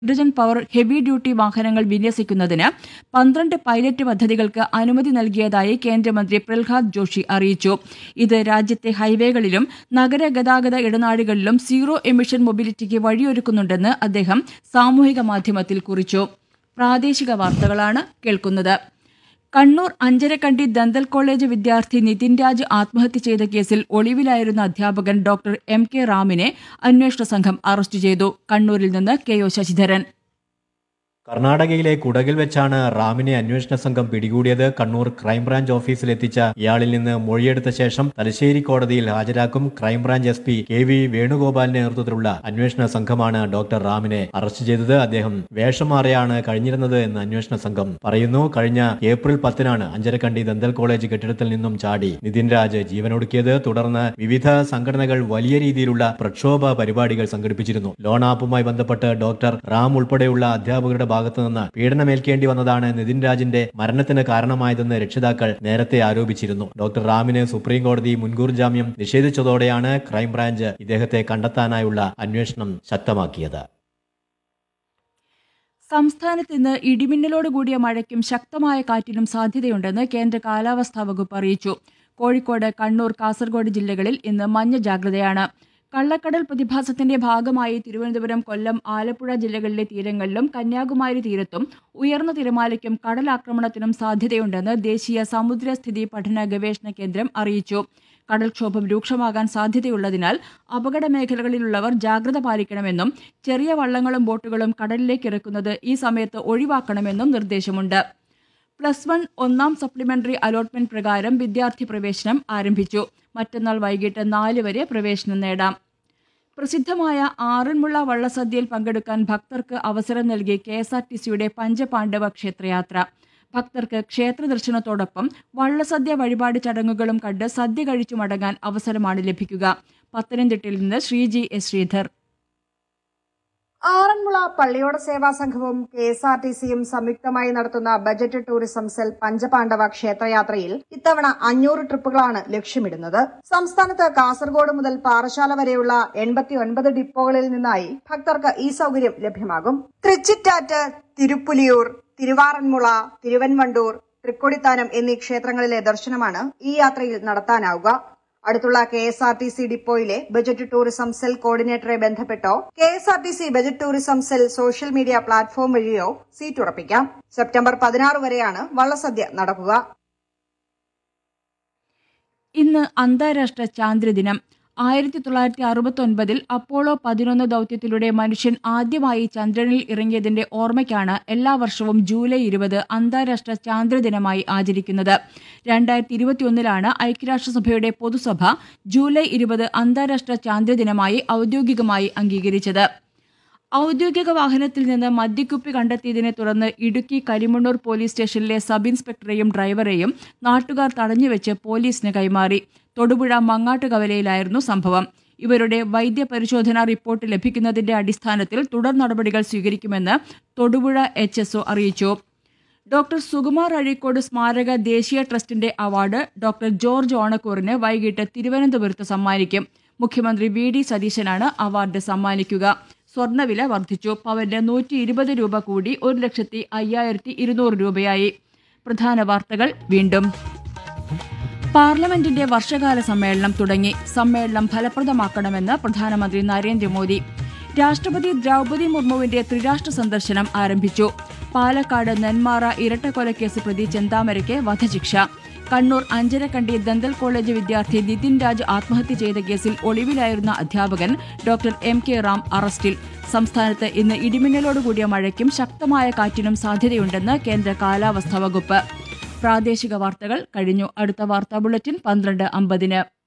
hydrogen power heavy duty വാഹനങ്ങൾ വിന്യസിക്കുന്നതിന് പന്ത്രണ്ട് pilot പദ്ധതികൾക്ക് അനുമതി നൽകിയതായി കേന്ദ്രമന്ത്രി പ്രഹ്ലാദ് ജോഷി അറിയിച്ചു ഇത് രാജ്യത്തെ ഹൈവേകളിലും നഗര ഗതാഗത ഇടനാഴികളിലും സീറോ എമിഷൻ മൊബിലിറ്റിക്ക് വഴിയൊരുക്കുന്നുണ്ടെന്ന് അദ്ദേഹം സാമൂഹിക മാധ്യമത്തിൽ കുറിച്ചു പ്രാദേശിക വാർത്തകളാണ് കേൾക്കുന്നത് കണ്ണൂർ അഞ്ചരക്കണ്ടി ദന്തൽ കോളേജ് വിദ്യാർത്ഥി നിതിൻ രാജ് ആത്മഹത്യ ചെയ്ത കേസിൽ ഒളിവിലായിരുന്ന അധ്യാപകൻ ഡോക്ടർ എം കെ റാമിനെ അന്വേഷണ സംഘം അറസ്റ്റ് ചെയ്തു കണ്ണൂരിൽ നിന്ന് കെ ഒ ശശിധരൻ കർണാടകയിലെ കുടകിൽ വെച്ചാണ് റാമിനെ അന്വേഷണ സംഘം പിടികൂടിയത് കണ്ണൂർ ക്രൈംബ്രാഞ്ച് ഓഫീസിലെത്തിച്ച ഇയാളിൽ നിന്ന് മൊഴിയെടുത്ത ശേഷം തലശ്ശേരി കോടതിയിൽ ഹാജരാക്കും crime branch S P K V വേണുഗോപാലിന്റെ നേതൃത്വത്തിലുള്ള അന്വേഷണ സംഘമാണ് ഡോക്ടർ റാമിനെ അറസ്റ്റ് ചെയ്തത് അദ്ദേഹം വേഷം മാറിയാണ് കഴിഞ്ഞിരുന്നത് എന്ന് അന്വേഷണ സംഘം പറയുന്നു കഴിഞ്ഞ ഏപ്രിൽ പത്തിനാണ് അഞ്ചരക്കണ്ടി ദന്തൽ കോളേജ് കെട്ടിടത്തിൽ നിന്നും ചാടി നിതിൻ രാജ് ജീവനൊടുക്കിയത് തുടർന്ന് വിവിധ സംഘടനകൾ വലിയ രീതിയിലുള്ള പ്രക്ഷോഭ പരിപാടികൾ സംഘടിപ്പിച്ചിരുന്നു ലോൺ ആപ്പുമായി ബന്ധപ്പെട്ട് ഡോക്ടർ റാം ഉൾപ്പെടെയുള്ള അധ്യാപകരുടെ ഭാഗത്തുനിന്ന് പീഡനമേൽക്കേണ്ടി വന്നതാണ് നിതിൻ രാജിന്റെ മരണത്തിന് കാരണമായതെന്ന് രക്ഷിതാക്കൾ നേരത്തെ ആരോപിച്ചിരുന്നു ഡോക്ടർ റാമിന് സുപ്രീം കോടതി മുൻകൂർ ജാമ്യം നിഷേധിച്ചതോടെയാണ് ക്രൈംബ്രാഞ്ച് ഇദ്ദേഹത്തെ കണ്ടെത്താനായുള്ള അന്വേഷണം ശക്തമാക്കിയത് സംസ്ഥാനത്ത് ഇന്ന് ഇടിമിന്നലോട് കൂടിയ മഴയ്ക്കും ശക്തമായ കാറ്റിനും സാധ്യതയുണ്ടെന്ന് കേന്ദ്ര കാലാവസ്ഥാ വകുപ്പ് അറിയിച്ചു കോഴിക്കോട് കണ്ണൂർ കാസർഗോഡ് ജില്ലകളിൽ ഇന്ന് മഞ്ഞ ജാഗ്രതയാണ് കള്ളക്കടൽ പ്രതിഭാസത്തിന്റെ ഭാഗമായി തിരുവനന്തപുരം കൊല്ലം ആലപ്പുഴ ജില്ലകളിലെ തീരങ്ങളിലും കന്യാകുമാരി തീരത്തും ഉയർന്ന തിരമാലയ്ക്കും കടലാക്രമണത്തിനും സാധ്യതയുണ്ടെന്ന് ദേശീയ സമുദ്രസ്ഥിതി പഠന ഗവേഷണ കേന്ദ്രം അറിയിച്ചു കടൽക്ഷോഭം രൂക്ഷമാകാൻ സാധ്യതയുള്ളതിനാൽ അപകട മേഖലകളിലുള്ളവർ ജാഗ്രത പാലിക്കണമെന്നും ചെറിയ വള്ളങ്ങളും ബോട്ടുകളും കടലിലേക്ക് ഇറക്കുന്നത് ഈ സമയത്ത് ഒഴിവാക്കണമെന്നും നിർദ്ദേശമുണ്ട് പ്ലസ് വൺ ഒന്നാം സപ്ലിമെന്ററി അലോട്ട്മെന്റ് പ്രകാരം വിദ്യാർത്ഥി പ്രവേശനം ആരംഭിച്ചു മറ്റന്നാൾ വൈകിട്ട് നാല് വരെ പ്രവേശനം നേടാം പ്രസിദ്ധമായ ആറന്മുള വള്ളസദ്യയിൽ പങ്കെടുക്കാൻ ഭക്തർക്ക് അവസരം നൽകി കെ എസ് ആർ ടി സിയുടെ പഞ്ചപാണ്ഡവ ക്ഷേത്രയാത്ര ഭക്തർക്ക് ക്ഷേത്ര ദർശനത്തോടൊപ്പം വള്ളസദ്യ വഴിപാട് ചടങ്ങുകളും കണ്ട് സദ്യ കഴിച്ചു മടങ്ങാൻ അവസരമാണ് ലഭിക്കുക പത്തനംതിട്ടയിൽ നിന്ന് ശ്രീജി എസ് ശ്രീധർ ആറന്മുള പള്ളിയോട സേവാ സംഘവും കെ എസ് ആർ ടി സിയും സംയുക്തമായി നടത്തുന്ന ബജറ്റ് ടൂറിസം സെൽ പഞ്ചപാണ്ഡവ ക്ഷേത്രയാത്രയിൽ ഇത്തവണ അഞ്ഞൂറ് ട്രിപ്പുകളാണ് ലക്ഷ്യമിടുന്നത് സംസ്ഥാനത്ത് കാസർഗോഡ് മുതൽ പാറശാല വരെയുള്ള എൺപത്തി ഒൻപത് ഡിപ്പോകളിൽ നിന്നായി ഭക്തർക്ക് ഈ സൗകര്യം ലഭ്യമാകും തൃച്ചിറ്റാറ്റ് തിരുപ്പുലിയൂർ തിരുവാറന്മുള തിരുവൻവണ്ടൂർ തൃക്കൊടിത്താനം എന്നീ ക്ഷേത്രങ്ങളിലെ ദർശനമാണ് ഈ യാത്രയിൽ നടത്താനാവുക അടുത്തുള്ള K S R T C ഡിപ്പോയിലെ ബജറ്റ് ടൂറിസം സെൽ കോർഡിനേറ്ററെ ബന്ധപ്പെട്ടോ K S R T C budget tourism cell social media platform വഴിയോ സീറ്റ് ഉറപ്പിക്കാം സെപ്റ്റംബർ പതിനാറ് വരെയാണ് വള്ളസദ്യ നടക്കുക ഇന്ന് അന്താരാഷ്ട്ര ചാന്ദ്രദിനം ആയിരത്തി തൊള്ളായിരത്തി അറുപത്തി ഒൻപതിൽ അപ്പോളോ പതിനൊന്ന് ദൗത്യത്തിലൂടെ മനുഷ്യൻ ആദ്യമായി ചന്ദ്രനിൽ ഇറങ്ങിയതിന്റെ ഓർമ്മയ്ക്കാണ് എല്ലാ വർഷവും ജൂലൈ ഇരുപത് അന്താരാഷ്ട്ര ചാന്ദ്രദിനമായി ആചരിക്കുന്നത് രണ്ടായിരത്തി ഇരുപത്തിയൊന്നിലാണ് ഐക്യരാഷ്ട്രസഭയുടെ പൊതുസഭ ജൂലൈ ഇരുപത് അന്താരാഷ്ട്ര ചാന്ദ്രദിനമായി ഔദ്യോഗികമായി അംഗീകരിച്ചത് ഔദ്യോഗിക വാഹനത്തിൽ നിന്ന് മദ്യക്കുപ്പി കണ്ടെത്തിയതിനെ തുടർന്ന് ഇടുക്കി കരിമണ്ണൂർ പോലീസ് സ്റ്റേഷനിലെ സബ് ഇൻസ്പെക്ടറെയും ഡ്രൈവറെയും നാട്ടുകാർ തടഞ്ഞുവെച്ച് പോലീസിന് കൈമാറി തൊടുപുഴ മങ്ങാട്ടുകവലയിലായിരുന്നു സംഭവം ഇവരുടെ വൈദ്യപരിശോധനാ റിപ്പോർട്ട് ലഭിക്കുന്നതിന്റെ അടിസ്ഥാനത്തിൽ തുടർ നടപടികൾ സ്വീകരിക്കുമെന്ന് തൊടുപുഴ എച്ച് എസ് അറിയിച്ചു ഡോക്ടർ സുകുമാർ അഴീക്കോട് സ്മാരക ദേശീയ ട്രസ്റ്റിന്റെ അവാർഡ് ഡോക്ടർ ജോർജ് ഓണക്കൂറിന് വൈകിട്ട് തിരുവനന്തപുരത്ത് സമ്മാനിക്കും മുഖ്യമന്ത്രി വി ഡി സതീശനാണ് അവാർഡ് സമ്മാനിക്കുക സ്വർണ്ണവില വർദ്ധിച്ചു പവന് നൂറ്റി ഇരുപത് രൂപ കൂടി ഒരു ലക്ഷത്തി അയ്യായിരത്തി ഇരുന്നൂറ് രൂപയായി പ്രധാന വാർത്തകൾ വീണ്ടും പാർലമെന്റിന്റെ വർഷകാല സമ്മേളനം തുടങ്ങി സമ്മേളനം ഫലപ്രദമാക്കണമെന്ന് പ്രധാനമന്ത്രി നരേന്ദ്രമോദി രാഷ്ട്രപതി ദ്രൗപദി മുർമുവിന്റെ ത്രിരാഷ്ട്ര സന്ദർശനം ആരംഭിച്ചു പാലക്കാട് നെന്മാറ ഇരട്ടക്കൊലക്കേസ് പ്രതി ചെന്താമരയ്ക്ക് വധശിക്ഷ കണ്ണൂർ അഞ്ചരക്കണ്ടി ദന്തൽ കോളേജ് വിദ്യാർത്ഥി നിതിൻ രാജ് ആത്മഹത്യ ചെയ്ത കേസിൽ ഒളിവിലായിരുന്ന അധ്യാപകൻ ഡോക്ടർ എം കെ റാം അറസ്റ്റിൽ സംസ്ഥാനത്ത് ഇന്ന് ഇടിമിന്നലോടുകൂടിയ മഴയ്ക്കും ശക്തമായ കാറ്റിനും സാധ്യതയുണ്ടെന്ന് കേന്ദ്ര കാലാവസ്ഥാ വകുപ്പ് പ്രാദേശിക വാർത്തകൾ കഴിഞ്ഞു അടുത്ത വാർത്താ ബുള്ളറ്റിൻ പന്ത്രണ്ട് അമ്പതിന്